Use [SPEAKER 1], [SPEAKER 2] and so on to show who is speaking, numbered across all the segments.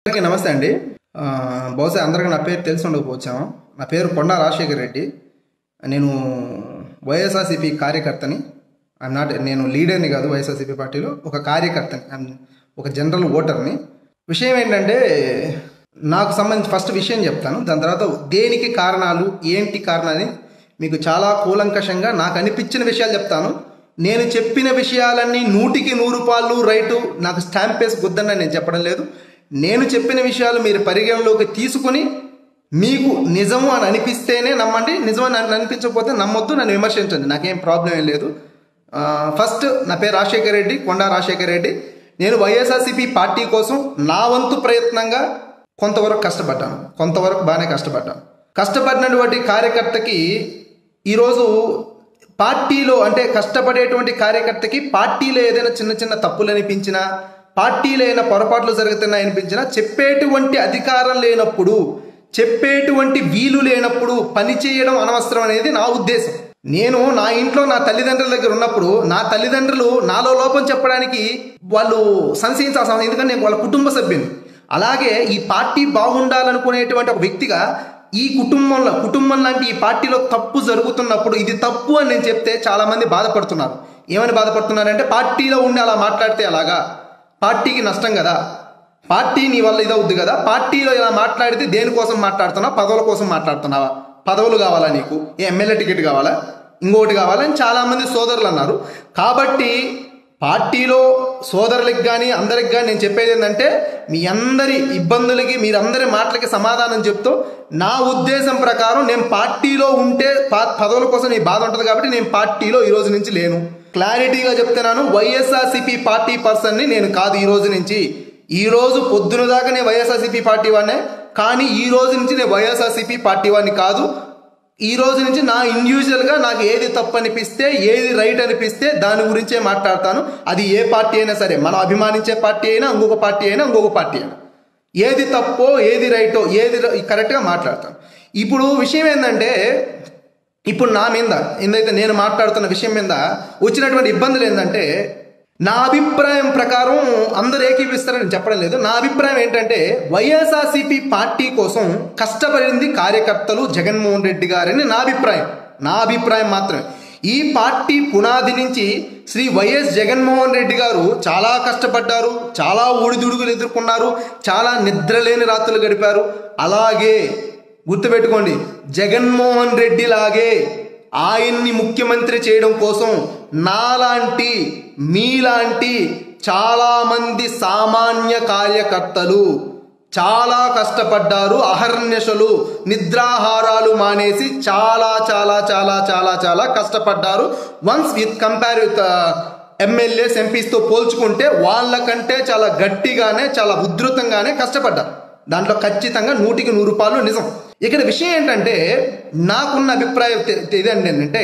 [SPEAKER 1] అందరికీ నమస్తే అండి ఆ, బహుశా అందరికీ నా పేరు తెలిసి ఉండకపోవచ్చాము నా పేరు కొండా రాజశేఖర్ రెడ్డి నేను వైఎస్ఆర్సీపీ కార్యకర్తని ఐఎమ్ నాట్ నేను లీడర్ని కాదు వైఎస్ఆర్సీపీ పార్టీలో ఒక కార్యకర్తని I'm ఒక జనరల్ ఓటర్ని విషయం ఏంటంటే నాకు సంబంధించి ఫస్ట్ విషయం చెప్తాను దాని తర్వాత దేనికి కారణాలు ఏంటి కారణాలని మీకు చాలా కూలంకషంగా నాకు అనిపించిన విషయాలు చెప్తాను నేను చెప్పిన విషయాలన్నీ నూటికి నూరు పాళ్ళు రైటు నాకు స్టాంప్ వేసి గుద్దని నేను చెప్పడం లేదు నేను చెప్పిన విషయాలు మీరు పరిగణలోకి తీసుకుని మీకు నిజము అని అనిపిస్తేనే నమ్మండి నిజం అని అనిపించకపోతే నమ్మొద్దు నన్ను విమర్శించండి నాకేం ప్రాబ్లం ఏం లేదు ఆ, ఫస్ట్ నా పేరు రాజశేఖర్ రెడ్డి కొండా రాజశేఖర్ రెడ్డి నేను వైఎస్ఆర్సీపీ పార్టీ కోసం నా వంతు ప్రయత్నంగా కొంతవరకు కష్టపడ్డాను కొంతవరకు బాగానే కష్టపడ్డాను కష్టపడినటువంటి కార్యకర్తకి ఈరోజు పార్టీలో అంటే కష్టపడేటువంటి కార్యకర్తకి పార్టీలో ఏదైనా చిన్న చిన్న తప్పులు అనిపించినా పార్టీలో ఏదైనా పొరపాట్లు జరుగుతున్నాయి అనిపించినా చెప్పేటువంటి అధికారం లేనప్పుడు చెప్పేటువంటి వీలు లేనప్పుడు పని చేయడం అనవసరం అనేది నా ఉద్దేశం నేను నా ఇంట్లో నా తల్లిదండ్రుల దగ్గర ఉన్నప్పుడు నా తల్లిదండ్రులు నాలో లోపం చెప్పడానికి వాళ్ళు సంశయించాల్సిన అవసరం- ఎందుకంటే నేను వాళ్ళ కుటుంబ సభ్యుని అలాగే ఈ పార్టీ బాగుండాలనుకునేటువంటి ఒక వ్యక్తిగా ఈ కుటుంబంలో కుటుంబం లాంటి ఈ పార్టీలో తప్పు జరుగుతున్నప్పుడు ఇది తప్పు అని నేను చెప్తే చాలా మంది బాధపడుతున్నారు ఏమని బాధపడుతున్నారంటే పార్టీలో ఉండి అలా మాట్లాడితే అలాగా పార్టీకి నష్టం కదా పార్టీ నీ వల్ల ఇదవుద్ది కదా పార్టీలో ఇలా మాట్లాడితే దేనికోసం మాట్లాడుతున్నావు పదవుల కోసం మాట్లాడుతున్నావా పదవులు కావాలా నీకు ఏ ఎమ్మెల్యే టికెట్ కావాలా ఇంకోటి కావాలా అని చాలా మంది సోదరులు అన్నారు కాబట్టి పార్టీలో సోదరులకి కానీ అందరికి కానీ నేను చెప్పేది ఏంటంటే మీ అందరి ఇబ్బందులకి మీరందరి మాటలకి సమాధానం చెప్తూ నా ఉద్దేశం ప్రకారం నేను పార్టీలో ఉంటే పా- పదవుల కోసం నీ బాధ ఉంటుంది కాబట్టి నేను పార్టీలో ఈ రోజు నుంచి లేను క్లారిటీగా చెప్తున్నాను వైఎస్ఆర్సీపీ పార్టీ పర్సన్ని నేను కాదు ఈ రోజు నుంచి ఈ రోజు పొద్దున దాకా నేను వైఎస్ఆర్సీపీ పార్టీ వాడినే కానీ ఈ రోజు నుంచి నేను వైఎస్ఆర్సీపీ పార్టీ వాడిని కాదు ఈ రోజు నుంచి నా ఇండివిజువల్ గా నాకు ఏది తప్పు అనిపిస్తే ఏది రైట్ అనిపిస్తే దాని గురించే మాట్లాడతాను అది ఏ పార్టీ అయినా సరే మనం అభిమానించే పార్టీ అయినా ఇంకొక పార్టీ అయినా ఇంకొక పార్టీ అయినా ఏది తప్పో ఏది రైటో ఏది కరెక్ట్గా మాట్లాడతాను ఇప్పుడు విషయం ఏంటంటే ఇప్పుడు నా మీద ఏందైతే నేను మాట్లాడుతున్న విషయం మీద వచ్చినటువంటి ఇబ్బందులు ఏంటంటే నా అభిప్రాయం ప్రకారం అందరు ఏకీపిస్తారని చెప్పడం లేదు నా అభిప్రాయం ఏంటంటే వైఎస్ఆర్సీపీ పార్టీ కోసం కష్టపడింది కార్యకర్తలు జగన్మోహన్ రెడ్డి గారని నా అభిప్రాయం నా అభిప్రాయం మాత్రమే ఈ పార్టీ పునాది నుంచి శ్రీ వైఎస్ జగన్మోహన్ రెడ్డి గారు చాలా కష్టపడ్డారు చాలా ఊడిదుడుగులు ఎదుర్కొన్నారు చాలా నిద్రలేని రాత్రులు గడిపారు అలాగే గుర్తుపెట్టుకోండి జగన్మోహన్ రెడ్డి లాగే ఆయన్ని ముఖ్యమంత్రి చేయడం కోసం నాలాంటి మీలాంటి చాలా మంది సామాన్య కార్యకర్తలు చాలా కష్టపడ్డారు అహర్నిశలు నిద్రాహారాలు మానేసి చాలా చాలా చాలా చాలా చాలా కష్టపడ్డారు once with compare with MLAs ఎంపీస్తో పోల్చుకుంటే వాళ్ళకంటే చాలా గట్టిగానే చాలా ఉధృతంగానే కష్టపడ్డారు దాంట్లో ఖచ్చితంగా నూటికి నూరు రూపాయలు నిజం ఇక్కడ విషయం ఏంటంటే నాకున్న అభిప్రాయం తె- ఇదండి ఏంటంటే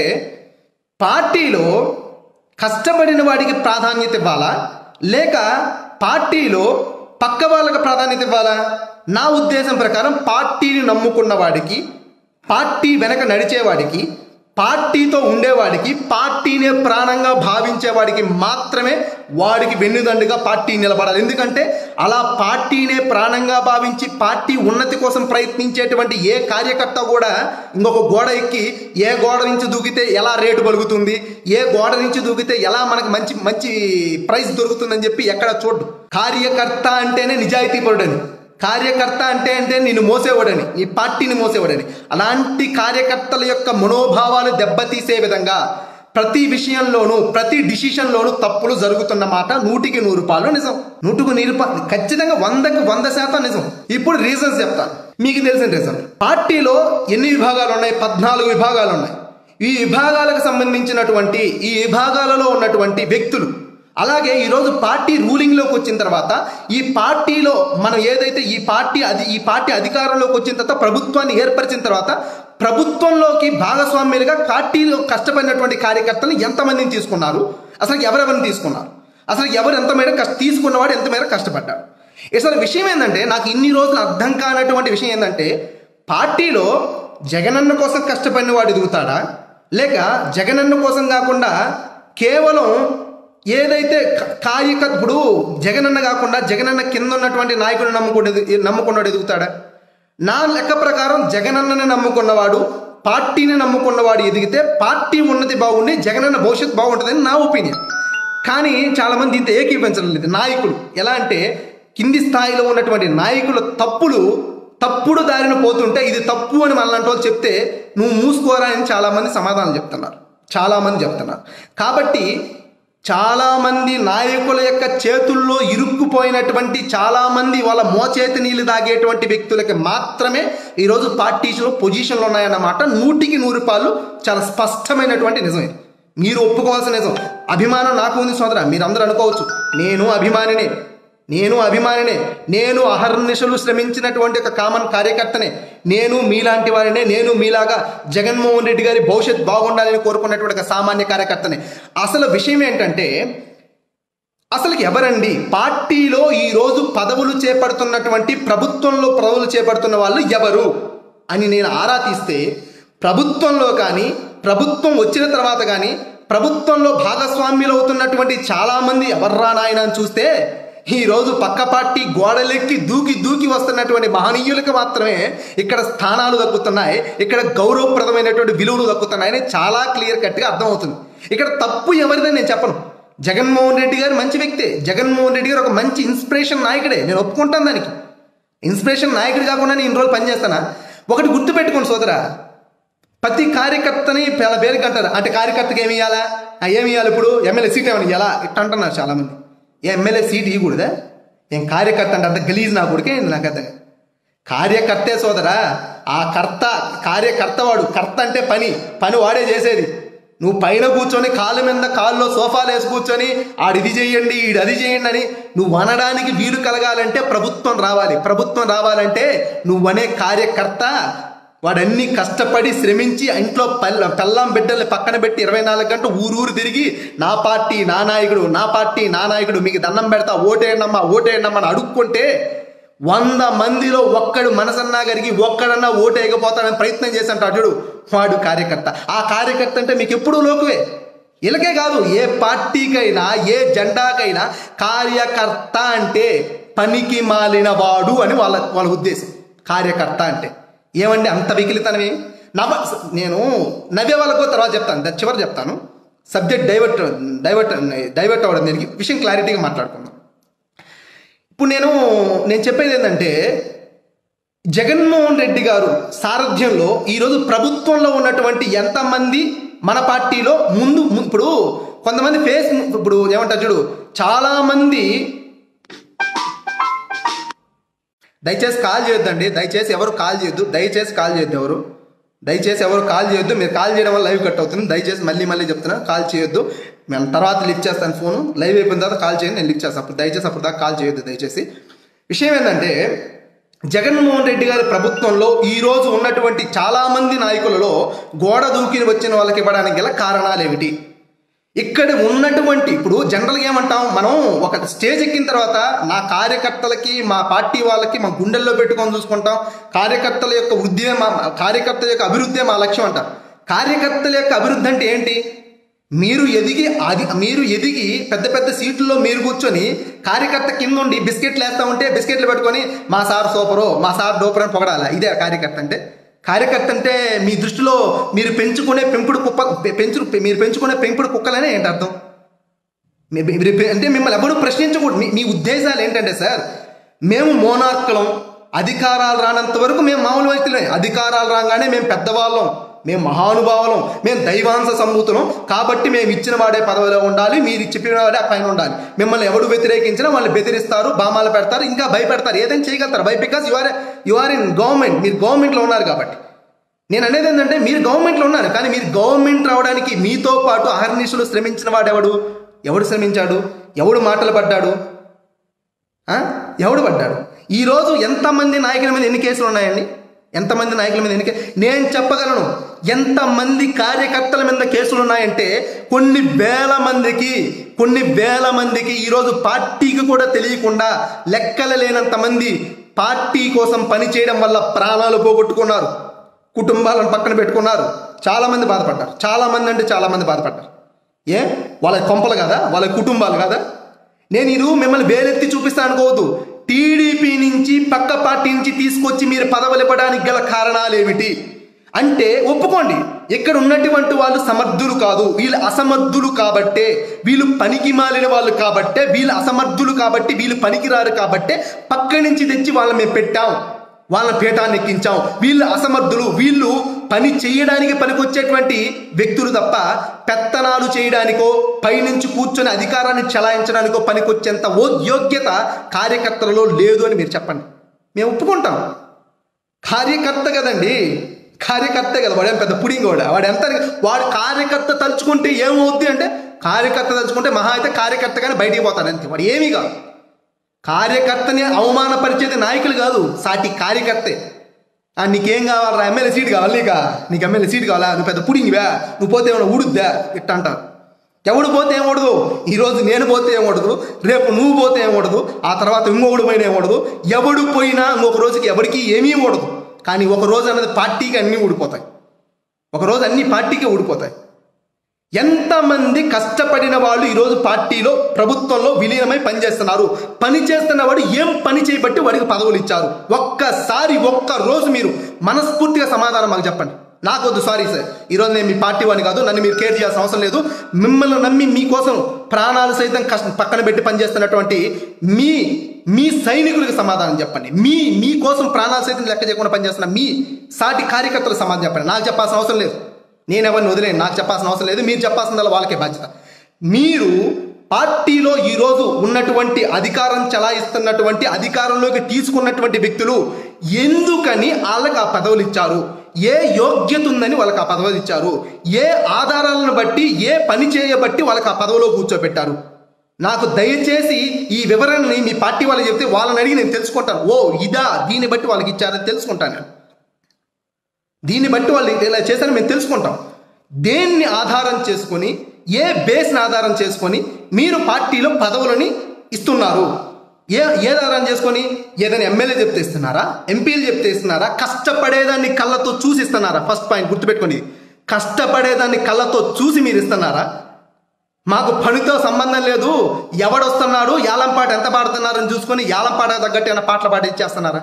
[SPEAKER 1] పార్టీలో కష్టపడిన వాడికి ప్రాధాన్యత ఇవ్వాలా లేక పార్టీలో పక్క వాళ్ళకి ప్రాధాన్యత ఇవ్వాలా నా ఉద్దేశం ప్రకారం పార్టీని నమ్ముకున్న వాడికి పార్టీ వెనక నడిచేవాడికి పార్టీతో ఉండేవాడికి పార్టీనే ప్రాణంగా భావించేవాడికి మాత్రమే వాడికి వెన్నుదండుగా పార్టీ నిలబడాలి ఎందుకంటే అలా పార్టీనే ప్రాణంగా భావించి పార్టీ ఉన్నతి కోసం ప్రయత్నించేటువంటి ఏ కార్యకర్త కూడా ఇంకొక గోడ ఎక్కి ఏ గోడ నుంచి దూకితే ఎలా రేటు పలుకుతుంది ఏ గోడ నుంచి దూకితే ఎలా మనకు మంచి మంచి ప్రైస్ దొరుకుతుందని చెప్పి ఎక్కడ చూడు కార్యకర్త అంటేనే నిజాయితీపరుడని కార్యకర్త అంటే అంటే నిన్ను మోసేవాడని నీ పార్టీని మోసేవాడని అలాంటి కార్యకర్తల యొక్క మనోభావాలు దెబ్బతీసే విధంగా ప్రతి విషయంలోనూ ప్రతి డిసిషన్లోనూ తప్పులు జరుగుతున్న మాట నూటికి నూరు రూపాయలు నిజం నూటుకు నూరు రూపాయలు ఖచ్చితంగా వందకు వంద శాతం నిజం ఇప్పుడు రీజన్స్ చెప్తాను మీకు తెలిసిన రీజన్ పార్టీలో ఎన్ని విభాగాలు ఉన్నాయి పద్నాలుగు విభాగాలు ఉన్నాయి ఈ విభాగాలకు సంబంధించినటువంటి ఈ విభాగాలలో ఉన్నటువంటి వ్యక్తులు అలాగే ఈరోజు పార్టీ రూలింగ్లోకి వచ్చిన తర్వాత ఈ పార్టీలో మనం ఏదైతే ఈ పార్టీ అది ఈ పార్టీ అధికారంలోకి వచ్చిన తర్వాత ప్రభుత్వాన్ని ఏర్పరిచిన తర్వాత ప్రభుత్వంలోకి భాగస్వామ్యులుగా పార్టీలో కష్టపడినటువంటి కార్యకర్తలు ఎంతమందిని తీసుకున్నారు అసలు ఎవరెవరిని తీసుకున్నారు అసలు ఎవరు ఎంత మేర కష్ట తీసుకున్నవాడు ఎంత మేర కష్టపడ్డాడు అసలు విషయం ఏంటంటే నాకు ఇన్ని రోజులు అర్థం కానటువంటి విషయం ఏంటంటే పార్టీలో జగనన్న కోసం కష్టపడిన వాడు ఎదుగుతాడా లేక జగనన్న కోసం కాకుండా కేవలం ఏదైతే క- కాయిక ఇప్పుడు జగనన్న కాకుండా జగనన్న కింద ఉన్నటువంటి నాయకుడు నమ్ముకునేది నమ్ముకున్నాడు ఎదుగుతాడా నా లెక్క ప్రకారం జగనన్నని నమ్ముకున్నవాడు పార్టీని నమ్ముకున్నవాడు ఎదిగితే పార్టీ ఉన్నతి బాగుండి జగనన్న భవిష్యత్తు బాగుంటుందని నా ఒపీనియన్ కానీ చాలా మంది ఇంత ఏకీపించడం లేదు నాయకులు ఎలా అంటే కింది స్థాయిలో ఉన్నటువంటి నాయకుల తప్పులు తప్పుడు దారిన పోతుంటే ఇది తప్పు అని మనలాంటి వాళ్ళు చెప్తే నువ్వు మూసుకోరా అని చాలా మంది సమాధానం చెప్తున్నారు చాలా మంది చెప్తున్నారు కాబట్టి చాలా మంది నాయకుల యొక్క చేతుల్లో ఇరుక్కుపోయినటువంటి చాలా మంది వాళ్ళ మోచేతి నీళ్లు తాగేటువంటి వ్యక్తులకి మాత్రమే ఈరోజు పార్టీస్లో పొజిషన్లు ఉన్నాయన్నమాట నూటికి నూరు పాలు చాలా స్పష్టమైనటువంటి నిజమే మీరు ఒప్పుకోవాల్సిన నిజం అభిమానం నాకు ఉంది సోదర మీరందరూ అనుకోవచ్చు నేను అభిమానినే నేను అభిమానినే నేను అహర్నిశలు శ్రమించినటువంటి ఒక కామన్ కార్యకర్తనే నేను మీలాంటి వారినే నేను మీలాగా జగన్మోహన్ రెడ్డి గారి భవిష్యత్ బాగుండాలని కోరుకున్నటువంటి ఒక సామాన్య కార్యకర్తనే అసలు విషయం ఏంటంటే అసలు ఎవరండి పార్టీలో ఈ రోజు పదవులు చేపడుతున్నటువంటి ప్రభుత్వంలో పదవులు చేపడుతున్న వాళ్ళు ఎవరు అని నేను ఆరా తీస్తే ప్రభుత్వంలో కానీ ప్రభుత్వం వచ్చిన తర్వాత కానీ ప్రభుత్వంలో భాగస్వామ్యులు అవుతున్నటువంటి చాలా మంది ఎవర్రా నాయన అని చూస్తే ఈ రోజు పక్క పార్టీ గోడలెక్కి దూకి దూకి వస్తున్నటువంటి మహనీయులకు మాత్రమే ఇక్కడ స్థానాలు దక్కుతున్నాయి ఇక్కడ గౌరవప్రదమైనటువంటి విలువలు దక్కుతున్నాయని చాలా క్లియర్ కట్గా అర్థమవుతుంది ఇక్కడ తప్పు ఎవరిదని నేను చెప్పను జగన్మోహన్ రెడ్డి గారు మంచి వ్యక్తే జగన్మోహన్ రెడ్డి గారు ఒక మంచి ఇన్స్పిరేషన్ నాయకుడే నేను ఒప్పుకుంటాను దానికి ఇన్స్పిరేషన్ నాయకుడు కాకుండా నేను ఇన్ని రోజులు పనిచేస్తానా ఒకటి గుర్తుపెట్టుకోండి సోదరా ప్రతి కార్యకర్తని పేద పేరుకి అంటారు అంటే కార్యకర్తకి ఏమి ఇవ్వాలా ఆ, ఏమి ఇవ్వాలి ఇప్పుడు ఎమ్మెల్యే సీట్ ఏమని ఇవ్వాలా ఇట్ట అంటున్నారు చాలా మంది ఏ ఎమ్మెల్యే సీట్ ఇవ్వకూడదా ఏం కార్యకర్త అంటే అంత గలీజ్ నా కొడుకే నాకు అర్థం కాదు. కార్యకర్తే సోదరా ఆ కర్త కార్యకర్త వాడు కర్త అంటే పని పని వాడే చేసేది నువ్వు పైన కూర్చొని కాళ్ళ మీద కాళ్ళలో సోఫాలు వేసి కూర్చొని ఆడు ఇది చేయండి ఈడు అది చేయండి అని నువ్వు అనడానికి వీలు కలగాలంటే ప్రభుత్వం రావాలి ప్రభుత్వం రావాలంటే నువ్వనే కార్యకర్త వాడన్ని కష్టపడి శ్రమించి ఇంట్లో పల్ల పెళ్ళాం బిడ్డల్ని పక్కన పెట్టి ఇరవై నాలుగు గంటలు ఊరూరు తిరిగి నా పార్టీ నా నాయకుడు నా పార్టీ నా నాయకుడు మీకు దండం పెడతా ఓటేయండమ్మా ఓటేయండమ్మా అని అడుక్కుంటే వంద మందిలో ఒక్కడు మనసన్నా గరిగి ఒక్కడన్నా ఓటు వేయకపోతాడని ప్రయత్నం చేసి అంటాడు చూడు వాడు కార్యకర్త ఆ కార్యకర్త అంటే మీకు ఎప్పుడూ లోకువే ఇలాగే కాదు ఏ పార్టీకైనా ఏ జెండాకైనా కార్యకర్త అంటే పనికి మాలిన వాడు అని వాళ్ళ వాళ్ళ ఉద్దేశం కార్యకర్త అంటే ఏమండి అంత వికిలితనమే నవ నేను నవ్వే వాళ్ళకు తర్వాత చెప్తాను దాని చివరి చెప్తాను సబ్జెక్ట్ డైవర్ట్ డైవర్ట్ డైవర్ట్ అవ్వడం దీనికి విషయం క్లారిటీగా మాట్లాడుకుందాం ఇప్పుడు నేను నేను చెప్పేది ఏంటంటే జగన్మోహన్ రెడ్డి గారు సారథ్యంలో ఈరోజు ప్రభుత్వంలో ఉన్నటువంటి ఎంతమంది మన పార్టీలో ముందు ము- ఇప్పుడు కొంతమంది ఫేస్ ఇప్పుడు ఏమంటారు చూడు చాలా మంది దయచేసి కాల్ చేయొద్దండి దయచేసి ఎవరు కాల్ చేయొద్దు దయచేసి కాల్ చేయొద్దు ఎవరు దయచేసి ఎవరు కాల్ చేయొద్దు మీరు కాల్ చేయడం వల్ల లైవ్ కట్ అవుతుంది దయచేసి మళ్ళీ మళ్ళీ చెప్తున్నా కాల్ చేయొద్దు మేము తర్వాత లిఫ్ట్ చేస్తాను ఫోను లైవ్ అయిపోయిన తర్వాత కాల్ చేయండి నేను లిఫ్ట్ చేస్తాను అప్పుడు దయచేసి అప్పుడు దాకా కాల్ చేయొద్దు దయచేసి విషయం ఏంటంటే జగన్మోహన్ రెడ్డి గారి ప్రభుత్వంలో ఈ రోజు ఉన్నటువంటి చాలా మంది నాయకులలో గోడ దూకి వచ్చిన వాళ్ళకి ఇవ్వడానికి గల కారణాలు ఏమిటి ఇక్కడ ఉన్నటువంటి ఇప్పుడు జనరల్గా ఏమంటాం మనం ఒక స్టేజ్ ఎక్కిన తర్వాత నా కార్యకర్తలకి మా పార్టీ వాళ్ళకి మా గుండెల్లో పెట్టుకొని చూసుకుంటాం కార్యకర్తల యొక్క వృద్ధి మా కార్యకర్తల యొక్క అభివృద్ధి మా లక్ష్యం అంటాం కార్యకర్తల యొక్క అభివృద్ధి అంటే ఏంటి మీరు ఎదిగి అది మీరు ఎదిగి పెద్ద పెద్ద సీట్లలో మీరు కూర్చొని కార్యకర్త కింద ఉండి బిస్కెట్లు వేస్తా ఉంటే బిస్కెట్లు పెట్టుకొని మా సార్ సూపరు మా సార్ డోపర్ అని పొగడాలా ఇదే కార్యకర్త అంటే కార్యకర్త అంటే మీ దృష్టిలో మీరు పెంచుకునే పెంపుడు కుప్ప పె- పెంచు మీరు పెంచుకునే పెంపుడు కుక్కలనే ఏంటి అర్థం మీ- మీ- మీరు అంటే మిమ్మల్ని ఎవరు ప్రశ్నించకూడదు మీ మీ ఉద్దేశాలు ఏంటంటే సార్ మేము మోనార్కులం అధికారాలు రానంత వరకు మేము మామూలు వ్యక్తులే అధికారాలు రాగానే మేము పెద్దవాళ్ళం మేము మహానుభావులం మేము దైవాంశ సంభూతులం కాబట్టి మేము ఇచ్చిన వాడే పదవిలో ఉండాలి మీరు చెప్పిన వాడే ఆ పైన ఉండాలి మిమ్మల్ని ఎవడు వ్యతిరేకించినా వాళ్ళు బెదిరిస్తారు బామాలు పెడతారు ఇంకా భయపెడతారు ఏదైనా చేయగలుగుతారు by because you are you are in government మీరు గవర్నమెంట్లో ఉన్నారు కాబట్టి నేను అనేది ఏంటంటే మీరు గవర్నమెంట్లో ఉన్నారు కానీ మీరు గవర్నమెంట్ రావడానికి మీతో పాటు అహర్నిశలు శ్రమించిన వాడెవడు ఎవడు శ్రమించాడు ఎవడు మాటలు పడ్డాడు ఆ? ఎవడు పడ్డాడు ఈరోజు ఎంతమంది నాయకుల మీద ఎన్ని కేసులు ఉన్నాయండి ఎంతమంది నాయకుల మీద ఎన్ని కే- నేను చెప్పగలను ఎంతమంది కార్యకర్తల మీద కేసులు ఉన్నాయంటే కొన్ని వేల మందికి కొన్ని వేల మందికి ఈరోజు పార్టీకి కూడా తెలియకుండా లెక్కల లేనంత మంది పార్టీ కోసం పనిచేయడం వల్ల ప్రాణాలు పోగొట్టుకున్నారు కుటుంబాలను పక్కన పెట్టుకున్నారు చాలా మంది బాధపడ్డారు చాలా మంది అంటే చాలా మంది బాధపడ్డారు ఏ వాళ్ళ కొంపలు కదా వాళ్ళ కుటుంబాలు కదా నేను ఇది మిమ్మల్ని వేలెత్తి చూపిస్తాను అనుకోవద్దు టీడీపీ నుంచి పక్క పార్టీ నుంచి తీసుకొచ్చి మీరు పదవులు ఇవ్వడానికి గల కారణాలు ఏమిటి అంటే ఒప్పుకోండి ఇక్కడ ఉన్నటువంటి వాళ్ళు సమర్థులు కాదు వీళ్ళు అసమర్థులు కాబట్టే వీళ్ళు పనికి మాలిన వాళ్ళు కాబట్టే వీళ్ళు అసమర్థులు కాబట్టి వీళ్ళు పనికిరారు కాబట్టే పక్క నుంచి తెచ్చి వాళ్ళని మేము పెట్టాం వాళ్ళని పీఠాన్ని ఎక్కించాం వీళ్ళు అసమర్థులు వీళ్ళు పని చేయడానికి పనికొచ్చేటువంటి వ్యక్తులు తప్ప పెత్తనాలు చేయడానికో పైనుంచి కూర్చొని అధికారాన్ని చలాయించడానికో పనికొచ్చేంత ఓ యోగ్యత కార్యకర్తలలో లేదు అని మీరు చెప్పండి మేము ఒప్పుకుంటాం కార్యకర్త కదండి కార్యకర్త కదా వాడు ఏం పెద్ద పుడింగ్ వాడు వాడు ఎంత వాడు కార్యకర్త తలుచుకుంటే ఏమవుద్ది అంటే కార్యకర్త తలుచుకుంటే మహా అయితే కార్యకర్తగానే బయటికి పోతాడు అంతే వాడు ఏమీ కాదు కార్యకర్తని అవమానపరిచేది నాయకులు కాదు సాటి కార్యకర్తే ఆ, నీకేం కావాలరా ఎమ్మెల్యే సీట్ కావాలి నీక నీకు ఎమ్మెల్యే సీట్ కావాలా నువ్వు పెద్ద పుడింగివా నువ్వు పోతే ఏమైనా ఊడుద్దా ఇట్ట అంటారు ఎవడు పోతే ఏం ఉండదు ఈరోజు నేను పోతే ఏం ఉండదు రేపు నువ్వు పోతే ఏం ఉండదు ఆ తర్వాత ఇంకొకడు పోయినా ఏం ఉండదు ఎవడు పోయినా ఇంకొక రోజుకి ఎవరికి ఏమీ ఉండదు కానీ ఒక రోజు అన్నది పార్టీకి అన్నీ ఊడిపోతాయి ఒక రోజు అన్ని పార్టీకే ఊడిపోతాయి ఎంతమంది కష్టపడిన వాళ్ళు ఈరోజు పార్టీలో ప్రభుత్వంలో విలీనమై పనిచేస్తున్నారు పని చేస్తున్న వాడు ఏం పని చేయబట్టి వాడికి పదవులు ఇచ్చారు ఒక్కసారి ఒక్క రోజు మీరు మనస్ఫూర్తిగా సమాధానం మాకు చెప్పండి నాకొద్దు సారీ సార్ ఈరోజు నేను మీ పార్టీ వాడిని కాదు నన్ను మీరు కేర్ చేయాల్సిన అవసరం లేదు మిమ్మల్ని నమ్మి మీకోసం ప్రాణాలు సైతం కష్ట పక్కన పెట్టి పనిచేస్తున్నటువంటి మీ మీ సైనికులకు సమాధానం చెప్పండి మీ మీ కోసం ప్రాణాలు సైతం లెక్క చేయకుండా పనిచేస్తున్న మీ సాటి కార్యకర్తలకు సమాధానం చెప్పండి నాకు చెప్పాల్సిన అవసరం లేదు నేను ఎవరిని వదిలేను నాకు చెప్పాల్సిన అవసరం లేదు మీరు చెప్పాల్సిందల్లా వాళ్ళకే బాధ్యత మీరు పార్టీలో ఈరోజు ఉన్నటువంటి అధికారం చలాయిస్తున్నటువంటి అధికారంలోకి తీసుకున్నటువంటి వ్యక్తులు ఎందుకని వాళ్ళకి ఆ పదవులు ఇచ్చారు ఏ యోగ్యత ఉందని వాళ్ళకి ఆ పదవులు ఇచ్చారు ఏ ఆధారాలను బట్టి ఏ పని చేయబట్టి వాళ్ళకి ఆ పదవిలో కూర్చోబెట్టారు నాకు దయచేసి ఈ వివరణని మీ పార్టీ వాళ్ళు చెప్తే వాళ్ళని అడిగి నేను తెలుసుకుంటాను ఓ ఇదా దీన్ని బట్టి వాళ్ళకి ఇచ్చారని తెలుసుకుంటాను నేను దీన్ని బట్టి వాళ్ళు ఇలా చేశారని మేము తెలుసుకుంటాం దేన్ని ఆధారం చేసుకొని ఏ బేస్ని ఆధారం చేసుకొని మీరు పార్టీలో పదవులని ఇస్తున్నారు ఏ ఏ ఆధారం చేసుకొని ఏదైనా ఎమ్మెల్యే చెప్తే ఇస్తున్నారా ఎంపీలు చెప్తే ఇస్తున్నారా కష్టపడేదాన్ని కళ్ళతో చూసి ఇస్తున్నారా ఫస్ట్ పాయింట్ గుర్తుపెట్టుకోండి కష్టపడేదాన్ని కళ్ళతో చూసి మీరు ఇస్తున్నారా మాకు పనితో సంబంధం లేదు ఎవడొస్తున్నాడు యాలంపాట ఎంత పాడుతున్నారని చూసుకొని యాలంపాట తగ్గట్టు ఏమైనా పాటలు పాటించేస్తున్నారా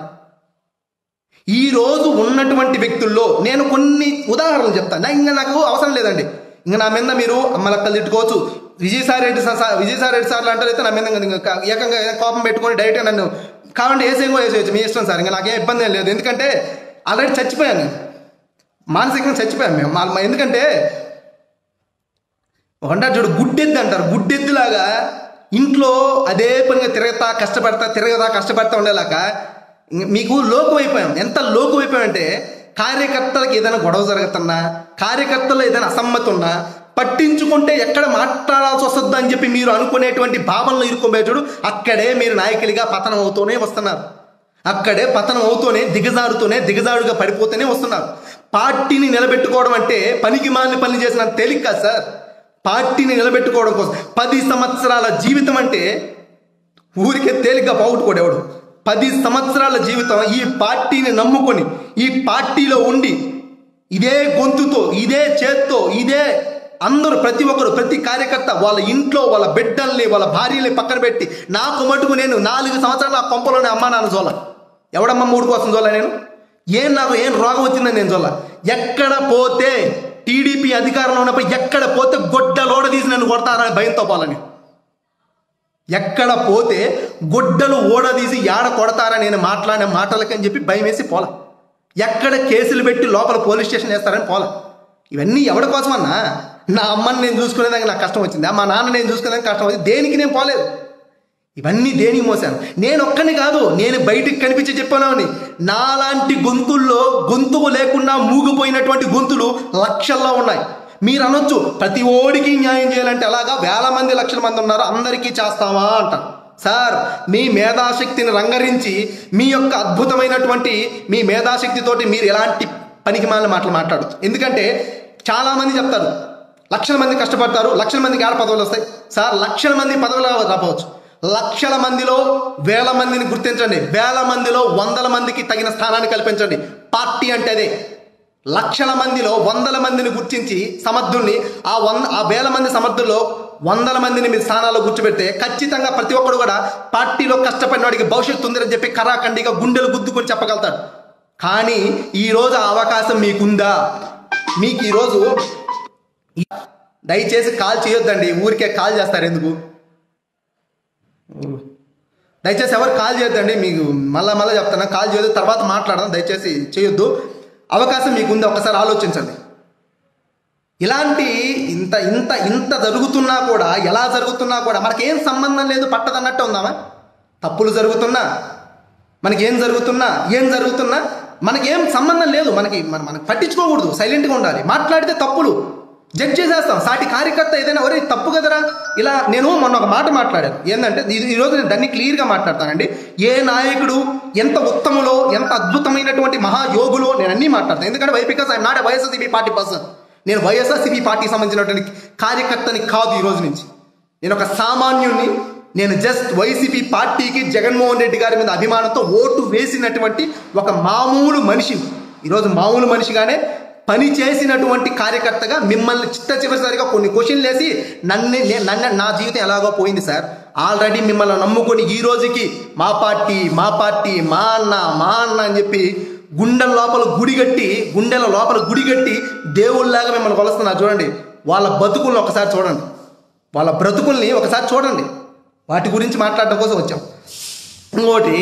[SPEAKER 1] ఈ రోజు ఉన్నటువంటి వ్యక్తుల్లో నేను కొన్ని ఉదాహరణలు చెప్తాను నా- ఇంకా నాకు అవసరం లేదండి ఇంకా నా మీద మీరు అమ్మలక్కలు తిట్టుకోవచ్చు విజయసాయి రెడ్డి సార్ విజయసాయి రెడ్డి సార్లు అంటారు అయితే నా మీద ఇంకా- ఇంకా ఏకంగా ఏదైనా కోపం పెట్టుకొని డైరెక్ట్గా నన్ను కావాలంటే వేసేయో వేసేయచ్చు మీ ఇష్టం సార్ ఇంకా నాకేం ఇబ్బంది ఏం లేదు ఎందుకంటే ఆల్రెడీ చచ్చిపోయాను నేను. మానసికంగా చచ్చిపోయాను మేము మా- మా- ఎందుకంటే అంటారు చూడు గుడ్డెద్దు అంటారు గుడ్డెద్దులాగా ఇంట్లో అదే పనిగా తిరగతా కష్టపడతా తిరగతా కష్టపడతా ఉండేలాగా ఇంక మీకు లోకం అయిపోయాం ఎంత లోకం అయిపోయామంటే కార్యకర్తలకు ఏదైనా గొడవ జరుగుతున్నా కార్యకర్తలు ఏదైనా అసమ్మతి ఉన్నా పట్టించుకుంటే ఎక్కడ మాట్లాడాల్సి వస్తుందో అని చెప్పి మీరు అనుకునేటువంటి భావనలో ఇరుక్కోబోయే చూడు అక్కడే మీరు నాయకులుగా పతనం అవుతూనే వస్తున్నారు అక్కడే పతనం అవుతూనే దిగజారుతూనే దిగజారుగా పడిపోతూనే వస్తున్నారు పార్టీని నిలబెట్టుకోవడం అంటే పనికి మాలిన పని చేసిన తేలిక కాదు సార్ పార్టీని నిలబెట్టుకోవడం కోసం పది సంవత్సరాల జీవితం అంటే ఊరికే తేలిగ్గా పోగొట్టుకోడు ఎవడు పది సంవత్సరాల జీవితం ఈ పార్టీని నమ్ముకొని ఈ పార్టీలో ఉండి ఇదే గొంతుతో ఇదే చేత్తో ఇదే అందరూ ప్రతి ఒక్కరు ప్రతి కార్యకర్త వాళ్ళ ఇంట్లో వాళ్ళ బిడ్డల్ని వాళ్ళ భార్యల్ని పక్కన పెట్టి నాకు మటుకు నేను నాలుగు సంవత్సరాల ఆ కొంపలోనే అమ్మా నాన్న జోల ఎవడమ్మ మూడు కోసం జోల నేను ఏం నాకు ఏం రోగం వచ్చిందని నేను జోల ఎక్కడ పోతే టీడీపీ అధికారంలో ఉన్నప్పుడు ఎక్కడ పోతే గొడ్డలోడ తీసి నన్ను కొడతారని భయంతో పోలని ఎక్కడ పోతే గొడ్డలు ఓడదీసి యాడ కొడతారా నేను మాట్లాడిన మాటలకని చెప్పి భయం వేసి పోల ఎక్కడ కేసులు పెట్టి లోపల పోలీస్ స్టేషన్ వేస్తారని పోల ఇవన్నీ ఎవరి కోసమన్నా నా అమ్మని నేను చూసుకునేదానికి నాకు కష్టం వచ్చింది మా నాన్న నేను చూసుకునేదానికి కష్టం వచ్చింది దేనికి నేను పోలేదు ఇవన్నీ దేనికి మోసాను నేను ఒక్కని కాదు నేను బయటికి కనిపించి చెప్పాను నాలాంటి గొంతుల్లో గొంతుకు లేకుండా మూగిపోయినటువంటి గొంతులు లక్షల్లో ఉన్నాయి మీరు అనొచ్చు ప్రతి ఓడికి న్యాయం చేయాలంటే అలాగా వేల మంది లక్షల మంది ఉన్నారు అందరికీ చేస్తావా అంటారు సార్ మీ మేధాశక్తిని రంగరించి మీ యొక్క అద్భుతమైనటువంటి మీ మేధాశక్తితోటి మీరు ఎలాంటి పనికి మాలిన మాటలు మాట్లాడచ్చు ఎందుకంటే చాలా మంది చెప్తారు లక్షల మంది కష్టపడతారు లక్షల మందికి ఆడ పదవులు వస్తాయి సార్ లక్షల మంది పదవులు రావచ్చు లక్షల మందిలో వేల మందిని గుర్తించండి వేల మందిలో వందల మందికి తగిన స్థానాన్ని కల్పించండి పార్టీ అంటే అదే లక్షల మందిలో వందల మందిని గుర్తించి సమర్థుల్ని ఆ వంద ఆ వేల మంది సమర్థుల్లో వందల మందిని మీరు స్థానాల్లో కూర్చోబెడితే ఖచ్చితంగా ప్రతి ఒక్కడు కూడా పార్టీలో కష్టపడిన వాడికి భవిష్యత్తు ఉందని చెప్పి కరాఖండిగా గుండెలు గుద్దుకొని చెప్పగలుగుతాడు కానీ ఈరోజు ఆ అవకాశం మీకుందా మీకు ఈరోజు దయచేసి కాల్ చేయొద్దండి ఊరికే కాల్ చేస్తారు ఎందుకు దయచేసి ఎవరు కాల్ చేయొద్దండి మీకు మళ్ళా మళ్ళీ చెప్తాను కాల్ చేయొద్దు తర్వాత మాట్లాడదాం దయచేసి చేయొద్దు అవకాశం మీకుంది ఒకసారి ఆలోచించండి ఇలాంటి ఇంత ఇంత ఇంత జరుగుతున్నా కూడా ఎలా జరుగుతున్నా కూడా మనకేం సంబంధం లేదు పట్టదన్నట్టు ఉందామా తప్పులు జరుగుతున్నా మనకేం జరుగుతున్నా ఏం జరుగుతున్నా మనకేం సంబంధం లేదు మనకి మన మనకి పట్టించుకోకూడదు సైలెంట్గా ఉండాలి మాట్లాడితే తప్పులు జడ్జ్ చేసేస్తాం సాటి కార్యకర్త ఏదైనా ఒరే తప్పు కదరా ఇలా నేను మొన్న ఒక మాట మాట్లాడాను ఏంటంటే ఇది ఈరోజు నేను దాన్ని క్లియర్గా మాట్లాడతానండి ఏ నాయకుడు ఎంత ఉత్తములో ఎంత అద్భుతమైనటువంటి మహాయోగులో నేను అన్నీ మాట్లాడతాను ఎందుకంటే why because I'm not a YSRCP party person నేను వైఎస్ఆర్సీపీ పార్టీకి సంబంధించినటువంటి కార్యకర్తని కాదు ఈ రోజు నుంచి నేను ఒక సామాన్యుణ్ణి నేను జస్ట్ వైసీపీ పార్టీకి జగన్మోహన్ రెడ్డి గారి మీద అభిమానంతో ఓటు వేసినటువంటి ఒక మామూలు మనిషిని ఈరోజు మామూలు మనిషిగానే పని చేసినటువంటి కార్యకర్తగా మిమ్మల్ని చిట్ట చివరిసారిగా కొన్ని క్వశ్చన్లు వేసి నన్ను నే- నన్ను నా జీవితం ఎలాగో పోయింది సార్ ఆల్రెడీ మిమ్మల్ని నమ్ముకొని ఈ రోజుకి మా పార్టీ మా పార్టీ మా అన్న మా అన్న అని చెప్పి గుండెల లోపల గుడి కట్టి గుండెల లోపల గుడి కట్టి దేవుళ్ళలాగా మిమ్మల్ని కొలుస్తున్నారు చూడండి వాళ్ళ బతుకుల్ని ఒకసారి చూడండి వాళ్ళ బ్రతుకుల్ని ఒకసారి చూడండి వాటి గురించి మాట్లాడడం కోసం వచ్చాం ఇంకోటి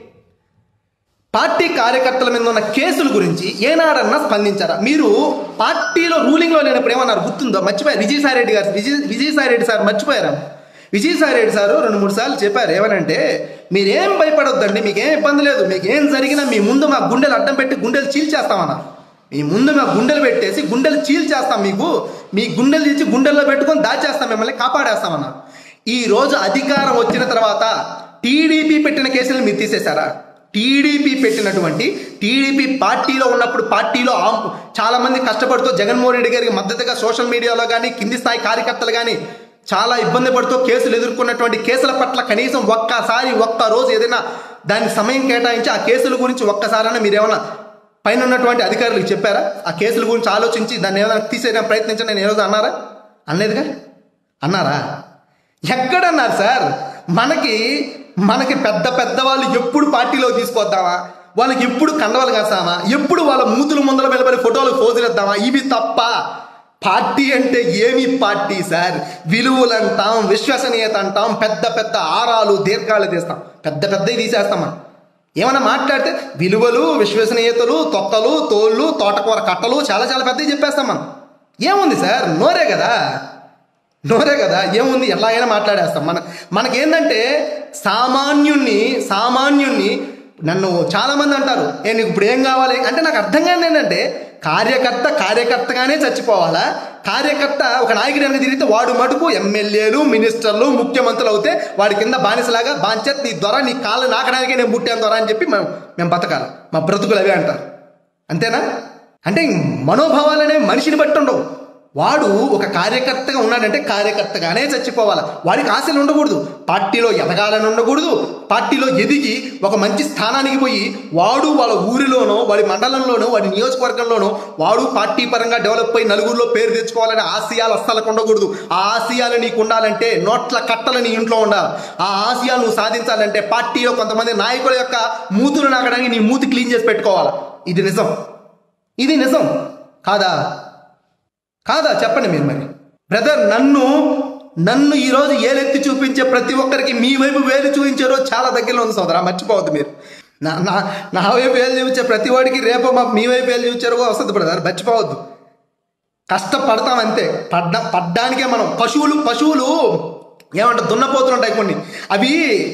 [SPEAKER 1] పార్టీ కార్యకర్తల మీద ఉన్న కేసుల గురించి ఏనాడన్నా స్పందించారా మీరు పార్టీలో రూలింగ్లో లేనప్పుడు ఏమన్నారు గుర్తుందో మర్చిపోయారు విజయసాయి రెడ్డి గారు విజయ్ విజయసాయి రెడ్డి సార్ మర్చిపోయారా విజయసాయి రెడ్డి సార్ రెండు మూడు సార్లు చెప్పారు ఏమనంటే మీరేం భయపడొద్దండి మీకేం ఇబ్బంది లేదు మీకేం జరిగినా మీ ముందు మా గుండెలు అడ్డం పెట్టి గుండెలు చీల్చేస్తామన్నారు మీ ముందు మా గుండెలు పెట్టేసి గుండెలు చీల్చేస్తాం మీకు మీ గుండెలు తీసి గుండెల్లో పెట్టుకొని దాచేస్తాం మిమ్మల్ని కాపాడేస్తామన్నారు ఈ రోజు అధికారం వచ్చిన తర్వాత టీడీపీ పెట్టిన కేసులు మీరు తీసేశారా టీడీపీ పెట్టినటువంటి టీడీపీ పార్టీలో ఉన్నప్పుడు పార్టీలో ఆం- చాలా మంది కష్టపడుతూ జగన్మోహన్ రెడ్డి గారికి మద్దతుగా సోషల్ మీడియాలో కానీ కింది స్థాయి కార్యకర్తలు కానీ చాలా ఇబ్బంది పడుతూ కేసులు ఎదుర్కొన్నటువంటి కేసుల పట్ల కనీసం ఒక్కసారి ఒక్క రోజు ఏదైనా దానికి సమయం కేటాయించి ఆ కేసుల గురించి ఒక్కసారైనా మీరేమన్నా పైన ఉన్నటువంటి అధికారులకు చెప్పారా ఆ కేసుల గురించి ఆలోచించి దాన్ని ఏమైనా తీసేయడం ప్రయత్నించండి నేను ఏదో అన్నారా అనలేదుగా అన్నారా ఎక్కడన్నారు సార్ మనకి మనకి పెద్ద పెద్ద వాళ్ళు ఎప్పుడు పార్టీలో తీసుకొద్దామా వాళ్ళకి ఎప్పుడు కండవలు కాస్తామా ఎప్పుడు వాళ్ళ మూతుల ముందర నిలబడి ఫోటోలు పోజులేద్దామా ఇవి తప్ప పార్టీ అంటే ఏమి పార్టీ సార్ విలువలు అంటాం విశ్వసనీయత అంటాం పెద్ద పెద్ద ఆరాలు దీర్ఘాలు తీస్తాం పెద్ద పెద్దవి తీసేస్తామా ఏమన్నా మాట్లాడితే విలువలు విశ్వసనీయతలు తొక్కలు తోళ్ళు తోటకూర కట్టలు చాలా చాలా పెద్దవి చెప్పేస్తాం మనం ఏముంది సార్ నోరే కదా నోరే కదా ఏముంది ఎలాగైనా మాట్లాడేస్తాం మన మనకేందంటే సామాన్యుణ్ణి సామాన్యుణ్ణి నన్ను చాలా మంది అంటారు ఏ నీకు ఇప్పుడు ఏం కావాలి అంటే నాకు అర్థం కాని ఏంటంటే కార్యకర్త కార్యకర్తగానే చచ్చిపోవాలా కార్యకర్త ఒక నాయకుడు వెనక తిరిగితే వాడు మటుకు ఎమ్మెల్యేలు మినిస్టర్లు ముఖ్యమంత్రులు అవుతే వాడి కింద బానిసలాగా బాంచేత్ నీ ద్వారా నీ కాళ్ళు నాకడానికే నేను పుట్టాను ద్వారా అని చెప్పి మేము మేము బతకాలి మా బ్రతుకులు అవే అంటారు అంతేనా అంటే మనోభావాలనే మనిషిని బట్టి ఉండవు వాడు ఒక కార్యకర్తగా ఉన్నాడంటే కార్యకర్తగానే చచ్చిపోవాలి వాడికి ఆశలు ఉండకూడదు పార్టీలో ఎదగాలని ఉండకూడదు పార్టీలో ఎదిగి ఒక మంచి స్థానానికి పోయి వాడు వాళ్ళ ఊరిలోనో వాడి మండలంలోనో వాడి నియోజకవర్గంలోనో వాడు పార్టీ పరంగా డెవలప్ అయి నలుగురిలో పేరు తెచ్చుకోవాలనే ఆశయాలు అస్సలకు ఉండకూడదు ఆ ఆశయాలు నీకు ఉండాలంటే నోట్ల కట్టలు నీ ఇంట్లో ఉండాలి ఆ ఆశయాలు నువ్వు సాధించాలంటే పార్టీలో కొంతమంది నాయకుల యొక్క మూతులు నాకడానికి నీ మూతి క్లీన్ చేసి పెట్టుకోవాలి ఇది నిజం ఇది నిజం కాదా కాదా చెప్పండి మీరు మరి బ్రదర్ నన్ను నన్ను ఈరోజు ఏలెత్తి చూపించే ప్రతి ఒక్కరికి మీ వైపు వేలు చూపించే రోజు చాలా దగ్గరలో ఉంది సోదరా మర్చిపోవద్దు మీరు నా నా నా వైపు వేలు చూపించే ప్రతి వాడికి రేపు మా మీ వైపు వేలు చూపించే రోజు వస్తుంది బ్రదర్ మర్చిపోవద్దు కష్టపడతాం అంతే పడ్డ పడ్డానికే మనం పశువులు పశువులు ఏమంటారు దున్నపోతులు ఉంటాయి కొన్ని అవి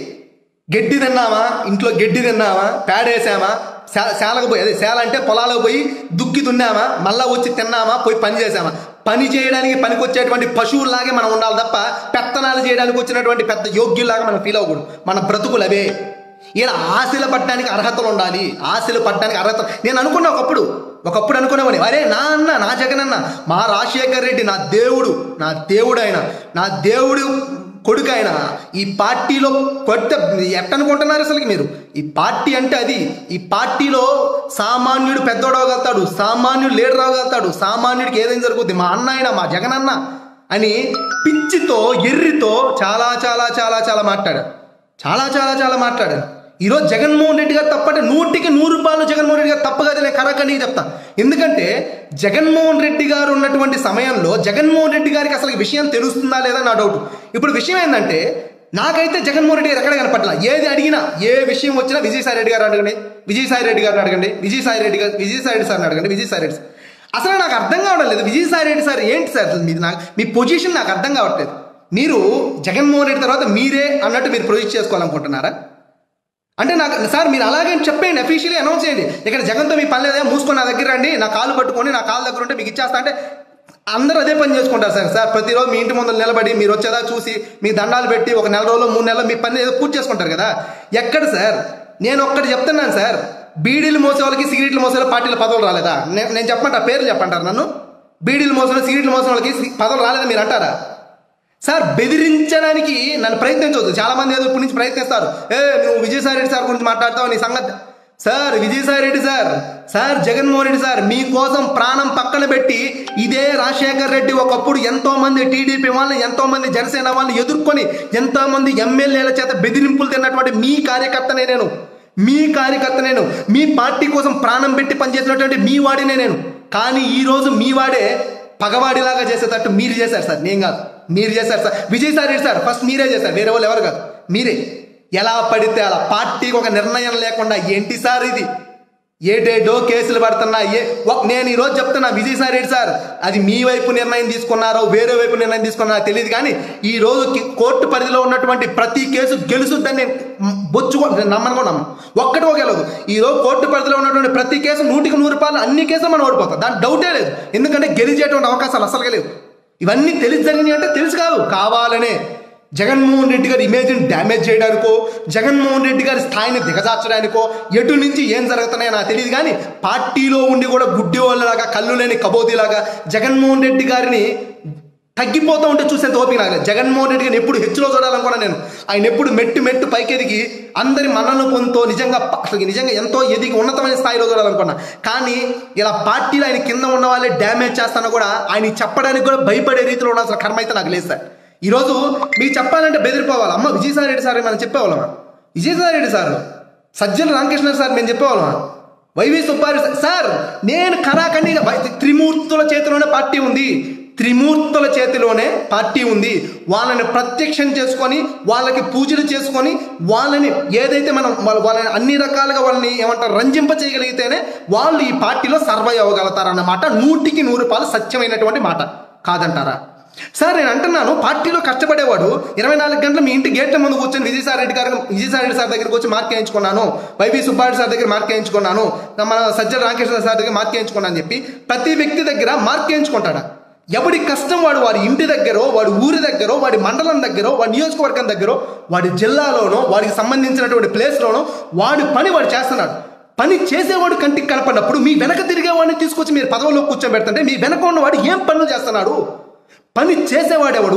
[SPEAKER 1] గడ్డి తిన్నామా ఇంట్లో గడ్డి తిన్నామా పేడేసామా శా- శాలకు పోయి అదే శాల అంటే పొలాలకు పోయి దుక్కి దున్నామా మళ్ళా వచ్చి తిన్నామా పోయి పని చేసామా పని చేయడానికి పనికి వచ్చేటువంటి పశువుల్లాగే మనం ఉండాలి తప్ప పెత్తనాలు చేయడానికి వచ్చినటువంటి పెద్ద యోగ్యుల్లాగా మనం ఫీల్ అవ్వకూడదు మన బ్రతుకులు అవే ఈయన ఆశలు పట్టడానికి అర్హతలు ఉండాలి ఆశలు పట్టడానికి అర్హత నేను అనుకున్నా ఒకప్పుడు ఒకప్పుడు అనుకునేవాని అరే నా అన్న నా జగన్ అన్న మా రాజశేఖర్ రెడ్డి నా దేవుడు నా దేవుడు ఆయన నా దేవుడు కొడుకు ఆయన ఈ పార్టీలో కొత్త ఎట్టనుకుంటున్నారు అసలు మీరు ఈ పార్టీ అంటే అది ఈ పార్టీలో సామాన్యుడు పెద్దోడు అవగలుగుతాడు సామాన్యుడు లీడర్ అవగలుగుతాడు సామాన్యుడికి ఏదైనా జరుగుద్ది మా అన్న ఆయన మా జగనన్న అని పిచ్చితో ఎర్రితో చాలా చాలా చాలా చాలా మాట్లాడాడు చాలా చాలా చాలా మాట్లాడాడు ఈరోజు జగన్మోహన్ రెడ్డి గారు తప్పంటే నూటికి నూరు రూపాయలు జగన్మోహన్ రెడ్డి గారు తప్ప కదా నేను కరకని చెప్తా ఎందుకంటే జగన్మోహన్ రెడ్డి గారు ఉన్నటువంటి సమయంలో జగన్మోహన్ రెడ్డి గారికి అసలు ఈ విషయం తెలుస్తుందా లేదా నా డౌట్ ఇప్పుడు విషయం ఏంటంటే నాకైతే జగన్మోహన్ రెడ్డి గారు ఎక్కడ కనపట్ల ఏది అడిగినా ఏ విషయం వచ్చినా విజయసాయి రెడ్డి గారు అడగండి విజయసాయి రెడ్డి గారిని అడగండి విజయసాయి రెడ్డి గారు విజయసాయి రెడ్డి సార్ని అడగండి విజయసాయి రెడ్డి సార్ అసలు నాకు అర్థం కావడం లేదు విజయసాయి రెడ్డి సార్ ఏంటి సార్ అసలు మీది నాకు మీ పొజిషన్ నాకు అర్థం కావట్లేదు మీరు జగన్మోహన్ రెడ్డి తర్వాత మీరే అన్నట్టు మీరు ప్రొజెక్ట్ చేసుకోవాలనుకుంటున్నారా అంటే నాకు సార్ మీరు అలాగే చెప్పేయండి అఫీషియల్లీ అనౌన్స్ చేయండి ఇక్కడ జగన్తో మీ పని లేదా మూసుకొని నా దగ్గర రండి నా కాలు పట్టుకొని నా కాలు దగ్గర ఉంటే మీకు ఇచ్చేస్తా అంటే అందరూ అదే పని చేసుకుంటారు సార్ సార్ ప్రతిరోజు మీ ఇంటి ముందు నిలబడి మీరు వచ్చేదా చూసి మీ దండాలు పెట్టి ఒక నెల రోజులు మూడు నెలలు మీ పని ఏదో పూర్తి చేసుకుంటారు కదా ఎక్కడ సార్ నేను ఒక్కటి చెప్తున్నాను సార్ బీడీలు మోసే వాళ్ళకి సిగరెట్లు మోసే వాళ్ళకి పార్టీల పదవులు రాలేదా నేను నేను చెప్పంట పేర్లు చెప్పంటారు నన్ను బీడీలు మోసిన సిగరెట్లు మోసిన వాళ్ళకి సి- పదవులు రాలేదా మీరు అంటారా సార్ బెదిరించడానికి నన్ను ప్రయత్నించవద్దు చాలా మంది ఏదో ఇప్పటి నుంచి ప్రయత్నిస్తారు ఏ నువ్వు విజయసాయి రెడ్డి సార్ గురించి మాట్లాడతావు నీ సంగతి sir Vijayasai Reddy sir sir Jaganmohan Reddy sir మీకోసం ప్రాణం పక్కన పెట్టి ఇదే రాజశేఖర్ రెడ్డి ఒకప్పుడు ఎంతో మంది టీడీపీ వాళ్ళని ఎంతో మంది జనసేన వాళ్ళని ఎదుర్కొని ఎంతో మంది ఎమ్మెల్యేల చేత బెదిరింపులు తిన్నటువంటి మీ కార్యకర్తనే నేను మీ కార్యకర్త నేను మీ పార్టీ కోసం ప్రాణం పెట్టి పనిచేసినటువంటి మీ వాడినే నేను కానీ ఈ రోజు మీ వాడే పగవాడిలాగా చేసేటట్టు మీరు చేశారు సార్ నేను కాదు మీరు చేశారు sir Vijayasai Reddy sir first మీరే చేశారు వేరే వాళ్ళు ఎవరు కాదు మీరే ఎలా పడితే అలా పార్టీకి ఒక నిర్ణయం లేకుండా ఏంటి సార్ ఇది ఏటేటో కేసులు పడుతున్నా ఏ ఒక్- నేను ఈ రోజు చెప్తున్నా విజయసాయి రెడ్డి సార్ అది మీ వైపు నిర్ణయం తీసుకున్నారో వేరే వైపు నిర్ణయం తీసుకున్నారో తెలియదు కానీ ఈ రోజు కి- కోర్టు పరిధిలో ఉన్నటువంటి ప్రతి కేసు గెలుసుద్దని నేను బొచ్చుకో నేను నమ్మను కూడా నమ్మను ఒక్కటి ఒక గెలవదు ఈ రోజు కోర్టు పరిధిలో ఉన్నటువంటి ప్రతి కేసు నూటికి నూరు రూపాయలు అన్ని కేసులు మనం ఓడిపోతాం దాని డౌటే లేదు ఎందుకంటే గెలిచేటువంటి అవకాశాలు అసలుగా లేవు ఇవన్నీ తెలిసి జరిగినాయి అంటే తెలుసు కాదు కావాలనే జగన్మోహన్ రెడ్డి గారి ఇమేజ్ని డ్యామేజ్ చేయడానికో జగన్మోహన్ రెడ్డి గారి స్థాయిని దిగజార్చడానికో ఎటు నుంచి ఏం జరుగుతున్నాయో నాకు తెలియదు కానీ పార్టీలో ఉండి కూడా గుడ్డి వాళ్ళలాగా కళ్ళు లేని కబోదిలాగా జగన్మోహన్ రెడ్డి గారిని తగ్గిపోతూ ఉంటే చూసేంత ఓపిక నాకు లేదు. జగన్మోహన్ రెడ్డి గారిని ఎప్పుడు హెచ్చులో చూడాలనుకున్నా నేను ఆయన ఎప్పుడు మెట్టు మెట్టు పైకెదిగి అందరి మన్నను పొందుతో నిజంగా ప- అసలు నిజంగా ఎంతో ఎదిగి ఉన్నతమైన స్థాయిలో చూడాలనుకున్నా కానీ ఇలా పార్టీలో ఆయన కింద ఉన్న వాళ్ళే డ్యామేజ్ చేస్తానో కూడా ఆయన చెప్పడానికి కూడా భయపడే రీతిలో ఉండాల్సిన కర్మ అయితే నాకు లేదు సార్ ఈరోజు మీకు చెప్పాలంటే బెదిరిపోవాలి అమ్మ విజయసాయి రెడ్డి సార్ మనం చెప్పేవాళ్ళమా విజయసాయి రెడ్డి సార్ సజ్జల రామకృష్ణ సార్ మేము చెప్పేవాళ్ళమా వైవి సుబ్బారెడ్డి సార్ సార్ నేను కరాఖండి త్రిమూర్తుల చేతిలోనే పార్టీ ఉంది త్రిమూర్తుల చేతిలోనే పార్టీ ఉంది వాళ్ళని ప్రత్యక్షం చేసుకొని వాళ్ళకి పూజలు చేసుకొని వాళ్ళని ఏదైతే మనం వాళ్ళ- వాళ్ళని అన్ని రకాలుగా వాళ్ళని ఏమంటారు రంజింప చేయగలిగితేనే వాళ్ళు ఈ పార్టీలో సర్వైవ్ అవ్వగలుగుతారన్నమాట నూటికి నూరు రూపాయలు సత్యమైనటువంటి మాట కాదంటారా సార్ నేను అంటున్నాను పార్టీలో కష్టపడేవాడు ఇరవై నాలుగు గంటలు మీ ఇంటి గేట్ల ముందు కూర్చొని విజయసాయి రెడ్డి గారు విజయసాయి రెడ్డి సార్ దగ్గరికి వచ్చి మార్క్ వేయించుకున్నాను వైవి సుబ్బారెడ్డి సార్ దగ్గర మార్క్ వేయించుకున్నాను మన సజ్జల రామకృష్ణ సార్ దగ్గర మార్క్ వేయించుకున్నాను అని చెప్పి ప్రతి వ్యక్తి దగ్గర మార్క్ వేయించుకుంటాడా ఎవడి కష్టం వాడు వాడి ఇంటి దగ్గరో వాడి ఊరి దగ్గరో వాడి మండలం దగ్గరో వాడి నియోజకవర్గం దగ్గరో వాడి జిల్లాలోనో వాడికి సంబంధించినటువంటి ప్లేస్లోనో వాడి పని వాడు చేస్తున్నాడు పని చేసేవాడు కంటికి కనపడినప్పుడు మీ వెనక తిరిగేవాడిని తీసుకొచ్చి మీరు పదవిలో కూర్చోబెడుతుంటే మీ వెనక ఉన్నవాడు ఏం పనులు చేస్తున్నాడు పని చేసేవాడెవడు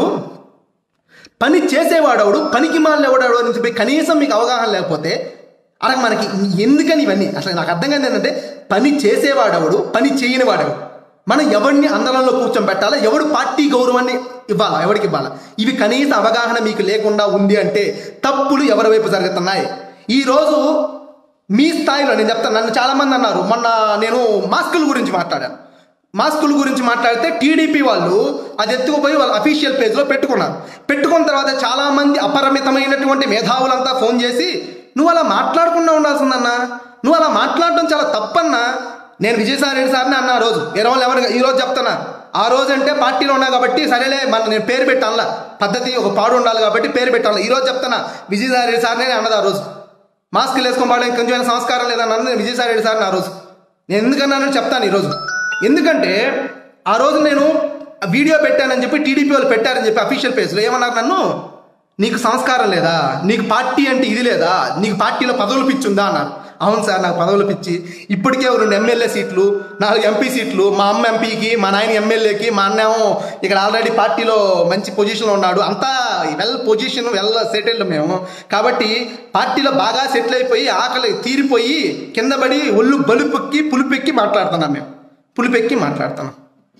[SPEAKER 1] పని చేసేవాడెవడు పనికి మాలేవాడెవడు అని చెప్పి కనీసం మీకు అవగాహన లేకపోతే అలా మనకి ఎందుకని ఇవన్నీ అసలు నాకు అర్థం కాదు ఏంటంటే పని చేసేవాడెవడు పని చేయని వాడెవడు మనం ఎవరిని అందరంలో కూర్చోబెట్టాలా ఎవడు పార్టీ గౌరవాన్ని ఇవ్వాలా ఎవరికి ఇవ్వాలా ఇవి కనీస అవగాహన మీకు లేకుండా ఉంది అంటే తప్పులు ఎవరి వైపు జరుగుతున్నాయి ఈరోజు మీ స్థాయిలో నేను చెప్తాను నన్ను చాలా మంది అన్నారు మొన్న నేను మాస్కుల గురించి మాట్లాడాను మాస్కుల గురించి మాట్లాడితే టీడీపీ వాళ్ళు అది ఎత్తుకుపోయి వాళ్ళ అఫీషియల్ పేజ్లో పెట్టుకున్నారు పెట్టుకున్న తర్వాత చాలా మంది అపరిమితమైనటువంటి మేధావులంతా ఫోన్ చేసి నువ్వు అలా మాట్లాడకుండా ఉండాల్సిందన్నా నువ్వు అలా మాట్లాడడం చాలా తప్పన్నా నేను విజయసాయి రెడ్డి సార్ని అన్న ఆ రోజు వేరే వాళ్ళు ఎవరు ఈ రోజు చెప్తున్నా ఆ రోజు అంటే పార్టీలో ఉన్నా కాబట్టి సరేలే మన నేను పేరు పెట్టాలా పద్ధతి ఒక పాడు ఉండాలి కాబట్టి పేరు పెట్టాలి ఈ రోజు చెప్తున్నా విజయసాయి రెడ్డి సార్నే అన్నది ఆ రోజు మాస్కులు వేసుకొని పోవడం కొంచెం సంస్కారం లేదని అన్నది విజయసాయి రెడ్డి సార్ ఆ రోజు నేను ఎందుకన్నానని చెప్తాను ఈరోజు ఎందుకంటే ఆ రోజు నేను ఆ వీడియో పెట్టానని చెప్పి టీడీపీ వాళ్ళు పెట్టారని చెప్పి అఫీషియల్ పేజ్లో ఏమన్నారు నన్ను నీకు సంస్కారం లేదా నీకు పార్టీ అంటే ఇది లేదా నీకు పార్టీలో పదవులు పిచ్చుందా అన్నారు అవును సార్ నాకు పదవులు పిచ్చి ఇప్పటికే ఒక రెండు ఎమ్మెల్యే సీట్లు నాలుగు ఎంపీ సీట్లు మా అమ్మ ఎంపీకి మా నాయన ఎమ్మెల్యేకి మా అన్నేమో ఇక్కడ ఆల్రెడీ పార్టీలో మంచి పొజిషన్లో ఉన్నాడు అంతా వెల్ పొజిషన్ వెల్ సెటిల్డ్ మేము కాబట్టి పార్టీలో బాగా సెటిల్ అయిపోయి ఆకలి తీరిపోయి కింద పడి ఒళ్ళు బలుపెక్కి పులిపెక్కి మాట్లాడుతున్నాం మేము పులిపెక్కి మాట్లాడుతున్నాం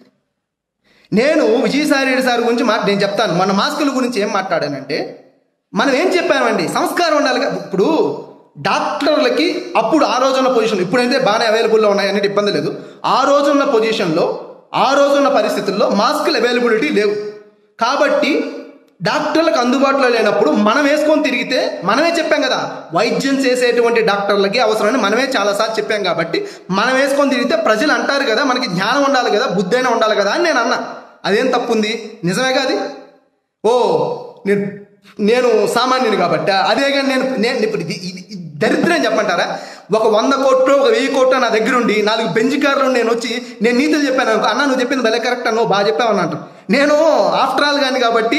[SPEAKER 1] నేను విజయసాయి రెడ్డి సార్ గురించి మాట నేను చెప్తాను మన మాస్కుల గురించి ఏం మాట్లాడానంటే మనం ఏం చెప్పామండి సంస్కారం ఉండాలి కదా. ఇప్పుడు డాక్టర్లకి అప్పుడు ఆ రోజున్న పొజిషన్ ఇప్పుడైతే బాగానే అవైలబుల్లో ఉన్నాయి అన్నిటి ఇబ్బంది లేదు ఆ రోజున్న పొజిషన్లో ఆ రోజున్న పరిస్థితుల్లో మాస్కులు అవైలబిలిటీ లేవు కాబట్టి డాక్టర్లకు అందుబాటులో లేనప్పుడు మనం వేసుకొని తిరిగితే మనమే చెప్పాం కదా వైద్యం చేసేటువంటి డాక్టర్లకి అవసరమని మనమే చాలాసార్లు చెప్పాం కాబట్టి మనం వేసుకొని తిరిగితే ప్రజలు అంటారు కదా మనకి జ్ఞానం ఉండాలి కదా బుద్ధి అయినా ఉండాలి కదా అని నేను అన్నా అదేం తప్పు ఉంది నిజమే కాదు ఓ నేను నేను సామాన్యుని కాబట్టి అదే కానీ నేను నేను ఇప్పుడు ఇది ఇది ఇది దరిద్రం చెప్పంటారా ఒక వంద కోట్లు ఒక వెయ్యి కోట్లు నా దగ్గర ఉండి నాలుగు బెంచ్ కార్లు నేను వచ్చి నేను నీతులు చెప్పాను అనుకో అన్న నువ్వు చెప్పింది భలే కరెక్ట్ అన్న బాగా చెప్పావు అని అంటారు నేను ఆఫ్టర్ ఆల్ కానీ కాబట్టి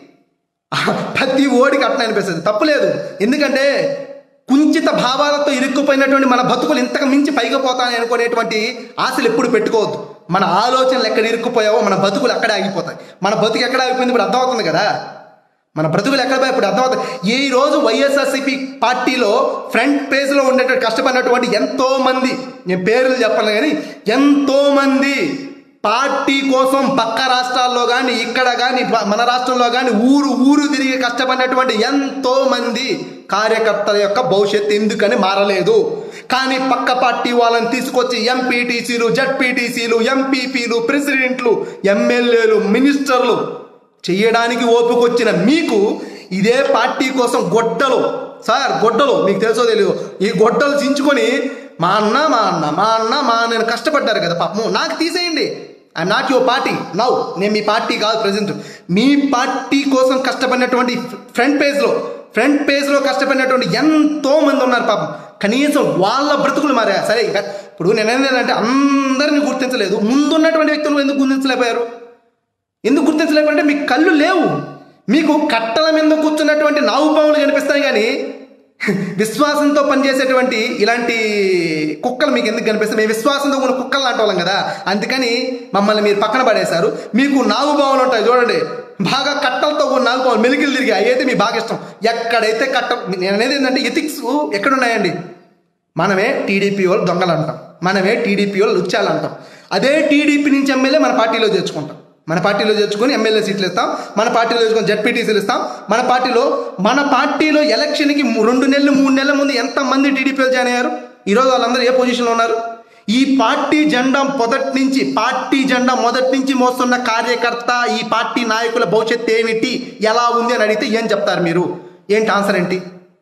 [SPEAKER 1] ప్రతి ఓడికి అట్లా అనిపిస్తుంది తప్పులేదు ఎందుకంటే కుంచిత భావాలతో ఇరుక్కుపోయినటువంటి మన బతుకులు ఇంతకు మించి పైగా పోతాయని అనుకునేటువంటి ఆశలు ఎప్పుడు పెట్టుకోవద్దు మన ఆలోచనలు ఎక్కడ ఇరుక్కుపోయావో మన బతుకులు అక్కడే ఆగిపోతాయి మన బతుకు ఎక్కడ ఆగిపోయింది ఇప్పుడు అర్థమవుతుంది కదా మన బ్రతుకులు ఎక్కడ పోయి ఇప్పుడు అర్థమవుతుంది ఈ రోజు వైఎస్ఆర్సీపీ పార్టీలో ఫ్రంట్ పేజ్లో ఉండేటువంటి కష్టపడినటువంటి ఎంతో మంది నేను పేర్లు చెప్పను కానీ ఎంతో మంది పార్టీ కోసం పక్క రాష్ట్రాల్లో కానీ ఇక్కడ కానీ మన రాష్ట్రంలో కానీ ఊరు ఊరు తిరిగి కష్టపడినటువంటి ఎంతో మంది కార్యకర్తల యొక్క భవిష్యత్తు ఎందుకని మారలేదు కానీ పక్క పార్టీ వాళ్ళని తీసుకొచ్చి ఎంపీటీసీలు జడ్పీటీసీలు ఎంపీపీలు ప్రెసిడెంట్లు ఎమ్మెల్యేలు మినిస్టర్లు చేయడానికి ఓపికొచ్చిన మీకు ఇదే పార్టీ కోసం గొడ్డలు సార్ గొడ్డలు మీకు తెలుసో తెలియదు ఈ గొడ్డలు చించుకొని మా అన్న మా అన్న మా అన్న మా నేను కష్టపడ్డారు కదా పాపం నాకు తీసేయండి I'm not your party now నేను మీ పార్టీ కాదు ప్రజెంట్ మీ పార్టీ కోసం కష్టపడినటువంటి ఫ్రంట్ పేజ్లో ఫ్రంట్ పేజ్లో కష్టపడినటువంటి ఎంతో మంది ఉన్నారు పాపం కనీసం వాళ్ళ బ్రతుకులు మారా సరే ఇక ఇప్పుడు నేను ఏంటంటే అందరిని గుర్తించలేదు ముందున్నటువంటి వ్యక్తులు ఎందుకు గుర్తించలేకపోయారు ఎందుకు గుర్తించలేకపోతే మీకు కళ్ళు లేవు మీకు కట్టల మీద కూర్చున్నటువంటి నాగుపాములు కనిపిస్తాయి కానీ విశ్వాసంతో పనిచేసేటువంటి ఇలాంటి కుక్కలు మీకు ఎందుకు కనిపిస్తాయి మేము విశ్వాసంతో ఉన్న కుక్కలు లాంటి వాళ్ళం కదా అందుకని మమ్మల్ని మీరు పక్కన పడేశారు మీకు నాగుపాములు ఉంటాయి చూడండి బాగా కట్టలతో ఉన్న నాగుపాములు మెలికలు తిరిగి అయితే మీకు బాగా ఇష్టం ఎక్కడైతే కట్ట నేను అనేది ఏంటంటే ఎథిక్స్ ఎక్కడున్నాయండి మనమే టీడీపీ వాళ్ళు దొంగలు అంటాం మనమే టీడీపీ వాళ్ళు లుచ్చాలు అంటాం అదే టీడీపీ నుంచి ఎమ్మెల్యే మన పార్టీలో చేర్చుకుంటాం మన పార్టీలో చేర్చుకొని ఎమ్మెల్యే సీట్లు ఇస్తాం మన పార్టీలో చేర్చుకొని జడ్పీటీసీలు ఇస్తాం మన పార్టీలో మన పార్టీలో ఎలక్షన్కి ము- రెండు నెలలు మూడు నెలల ముందు ఎంతమంది టీడీపీలో జాయిన్ అయ్యారు ఈరోజు వాళ్ళందరూ ఏ పొజిషన్లో ఉన్నారు ఈ పార్టీ జెండా మొదటి నుంచి పార్టీ జెండా మొదటి నుంచి మోస్తున్న కార్యకర్త ఈ పార్టీ నాయకుల భవిష్యత్తు ఏమిటి ఎలా ఉంది అని అడిగితే ఏం చెప్తారు మీరు ఏంటి ఆన్సర్ ఏంటి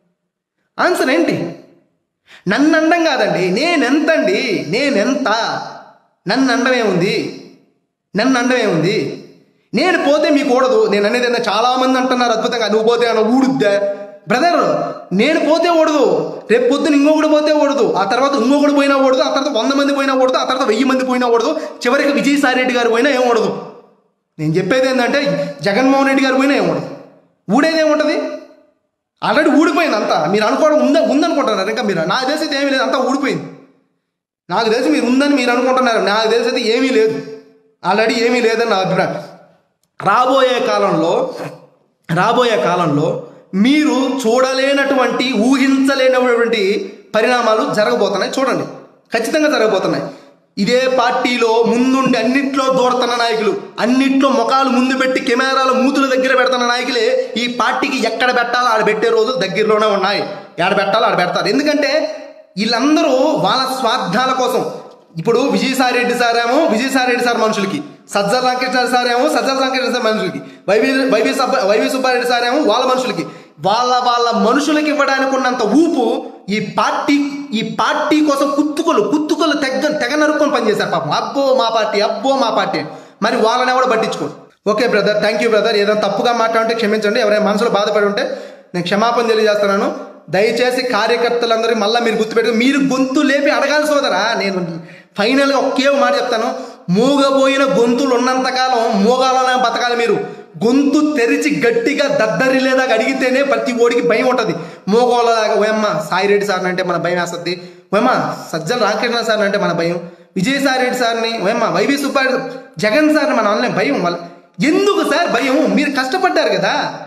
[SPEAKER 1] ఆన్సర్ ఏంటి నన్ను అండం కాదండి నేనెంతండి నేనెంత నన్ను అండమే ఉంది నన్ను అండమే ఉంది నేను పోతే మీకు కూడదు నేను అనేది ఏంటంటే చాలా మంది అంటున్నారు అద్భుతంగా నువ్వు పోతే అన్న ఊడుద్దా బ్రదర్ నేను పోతే ఓడదు రేపు పొద్దున ఇంకొకటి పోతే ఓడదు ఆ తర్వాత ఇంకొకటి పోయినా ఓడదు ఆ తర్వాత వంద మంది పోయినా ఓడదు ఆ తర్వాత వెయ్యి మంది పోయినా ఓడదు చివరికి విజయసాయి రెడ్డి గారు పోయినా ఏం ఓడదు నేను చెప్పేది ఏంటంటే జగన్మోహన్ రెడ్డి గారు పోయినా ఏం ఓడదు ఊడేది ఏముంటుంది ఆల్రెడీ ఊడిపోయింది అంతా మీరు అనుకోవడం ఉందా ఉందనుకుంటున్నారు ఇంకా మీరు నాకు తెలిసి అయితే ఏమీ లేదు అంతా ఊడిపోయింది నాకు తెలిసి మీరు ఉందని మీరు అనుకుంటున్నారు నాకు తెలిసి అయితే ఏమీ లేదు ఆల్రెడీ ఏమీ లేదని నా అభిప్రాయం రాబోయే కాలంలో రాబోయే కాలంలో మీరు చూడలేనటువంటి ఊహించలేనటువంటి పరిణామాలు జరగబోతున్నాయి చూడండి ఖచ్చితంగా జరగబోతున్నాయి ఇదే పార్టీలో ముందుండి అన్నిట్లో దూరతున్న నాయకులు అన్నిట్లో ముఖాలు ముందు పెట్టి కెమెరాలు మూతుల దగ్గర పెడుతున్న నాయకులే ఈ పార్టీకి ఎక్కడ పెట్టాలో ఆడ పెట్టే రోజులు దగ్గరలోనే ఉన్నాయి ఆడ పెట్టాలో ఆడ పెడతారు ఎందుకంటే వీళ్ళందరూ వాళ్ళ స్వార్థాల కోసం ఇప్పుడు విజయసాయి రెడ్డి సార్ ఏమో విజయసాయి రెడ్డి సార్ మనుషులకి సజ్జల రామకృష్ణ సార్ ఏమో సజ్జల రామకృష్ణ సార్ మనుషులకి వైవి వైవి సబ్బ వైవి సుబ్బారెడ్డి సార్ ఏమో వాళ్ళ మనుషులకి వాళ్ళ వాళ్ళ మనుషులకి ఇవ్వడానికి ఉన్నంత ఊపు ఈ పార్టీ ఈ పార్టీ కోసం కుత్తుకలు కుత్తుకలు తెగ తెగ నరుక్కొని పనిచేశారు పాపం అబ్బో మా పార్టీ అబ్బో మా పార్టీ అని. మరి వాళ్ళని ఎవడో పట్టించుకోరు okay brother thank you brother ఏదైనా తప్పుగా మాట్లాడుంటే క్షమించండి ఎవరైనా మనసులో బాధపడి ఉంటే నేను క్షమాపణ తెలియజేస్తున్నాను దయచేసి కార్యకర్తలందరూ మళ్ళీ మీరు గుర్తుపెట్టుకుని మీరు గొంతు లేపి అడగాలి సోదరా నేను ఫైనల్గా ఒకే ఒక మాట చెప్తాను మూగబోయిన గొంతులు ఉన్నంతకాలం మూగాలనే బతకాలి మీరు గొంతు తెరిచి గట్టిగా దద్దరిలేదాకా అడిగితేనే ప్రతి ఓడికి భయం ఉంటుంది మోగోళ్ళలాగా ఓయమ్మ సాయిరెడ్డి సార్ అంటే మన భయం వేస్తుంది ఓయమ్మ సజ్జల రామకృష్ణ సార్ అంటే మన భయం విజయసాయి రెడ్డి సార్ని ఓయమ్మ వైవి సుబ్బారెడ్డి జగన్ సార్ని మన వల్లనే భయం వాళ్ళ ఎందుకు సార్ భయం మీరు కష్టపడ్డారు కదా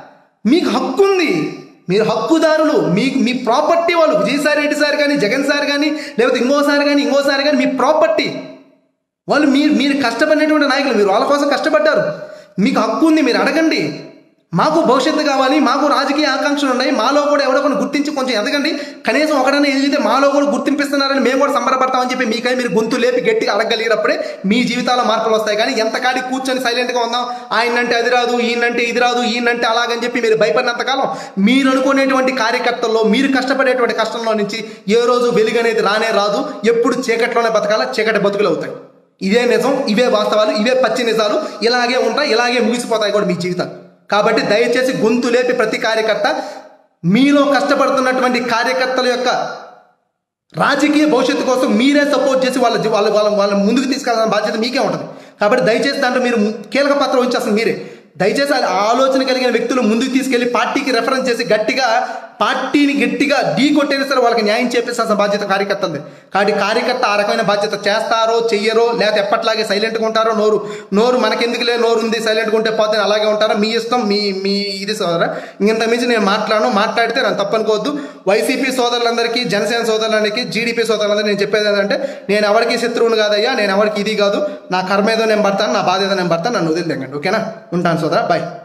[SPEAKER 1] మీకు హక్కు ఉంది మీరు హక్కుదారులు మీ మీ ప్రాపర్టీ వాళ్ళు విజయసాయి రెడ్డి సార్ కానీ జగన్ సార్ కానీ లేకపోతే ఇంకోసారి కానీ ఇంకోసారి కానీ మీ ప్రాపర్టీ వాళ్ళు మీరు మీరు కష్టపడినటువంటి నాయకులు మీరు వాళ్ళ కోసం కష్టపడ్డారు మీకు హక్కు ఉంది మీరు అడగండి మాకు భవిష్యత్తు కావాలి మాకు రాజకీయ ఆకాంక్షలు ఉన్నాయి మాలో కూడా ఎవడో కొన్ని గుర్తించి కొంచెం ఎదగండి కనీసం ఒకడనే ఎదిగితే మాలో కూడా గుర్తింపిస్తున్నారని మేము కూడా సంబరపడతామని చెప్పి మీకై మీరు గొంతు లేపి గట్టిగా అడగలిగినప్పుడే మీ జీవితాల్లో మార్పులు వస్తాయి కానీ ఎంత కాడి కూర్చొని సైలెంట్గా ఉందాం ఆయనంటే అది రాదు ఈయనంటే ఇది రాదు ఈయనంటే అలాగని చెప్పి మీరు భయపడినంతకాలం మీరు అనుకునేటువంటి కార్యకర్తల్లో మీరు కష్టపడేటువంటి కష్టంలో నుంచి ఏ రోజు వెలుగు అనేది రానే రాదు ఎప్పుడు చీకట్లోనే బతకాల చీకటి బతుకులు అవుతాయి ఇదే నిజం ఇవే వాస్తవాలు ఇవే పచ్చి నిజాలు ఇలాగే ఉంటాయి ఇలాగే ముగిసిపోతాయి కూడా మీ జీవితాలు కాబట్టి దయచేసి గొంతు లేపి ప్రతి కార్యకర్త మీలో కష్టపడుతున్నటువంటి కార్యకర్తల యొక్క రాజకీయ భవిష్యత్తు కోసం మీరే సపోర్ట్ చేసి వాళ్ళ వాళ్ళ వాళ్ళ వాళ్ళ ముందుకు తీసుకెళ్ళాలని బాధ్యత మీకే ఉంటుంది కాబట్టి దయచేసి దాంట్లో మీరు కీలక పాత్ర వహించాల్సింది మీరే దయచేసి ఆ ఆలోచన కలిగిన వ్యక్తులు ముందుకు తీసుకెళ్లి పార్టీకి రెఫరెన్స్ చేసి గట్టిగా పార్టీని గట్టిగా ఢీ కొట్టేనా సరే వాళ్ళకి న్యాయం చేపించాల్సిన బాధ్యత కార్యకర్తలది కాబట్టి కార్యకర్త ఆ రకమైన బాధ్యత చేస్తారో చెయ్యరో లేకపోతే ఎప్పట్లాగే సైలెంట్గా ఉంటారో నోరు నోరు మనకెందుకులే నోరు ఉంది సైలెంట్గా ఉంటే పోతే అలాగే ఉంటారో మీ ఇష్టం మీ మీ ఇది సోదరా ఇంత మించి నేను మాట్లాడను మాట్లాడితే నన్ను తప్పనుకోవద్దు వైసీపీ సోదరులందరికీ జనసేన సోదరులందరికీ జీడీపీ సోదరులందరికీ నేను చెప్పేది ఏంటంటే నేను ఎవరికి శత్రువును కాదయ్యా నేను ఎవరికి ఇది కాదు నా కర్మ ఏదో నేను పడతాను నా బాధ్యత నేను పడతాను నన్ను వదిలిదండి ఓకేనా ఉంటాను సోదరా బాయ్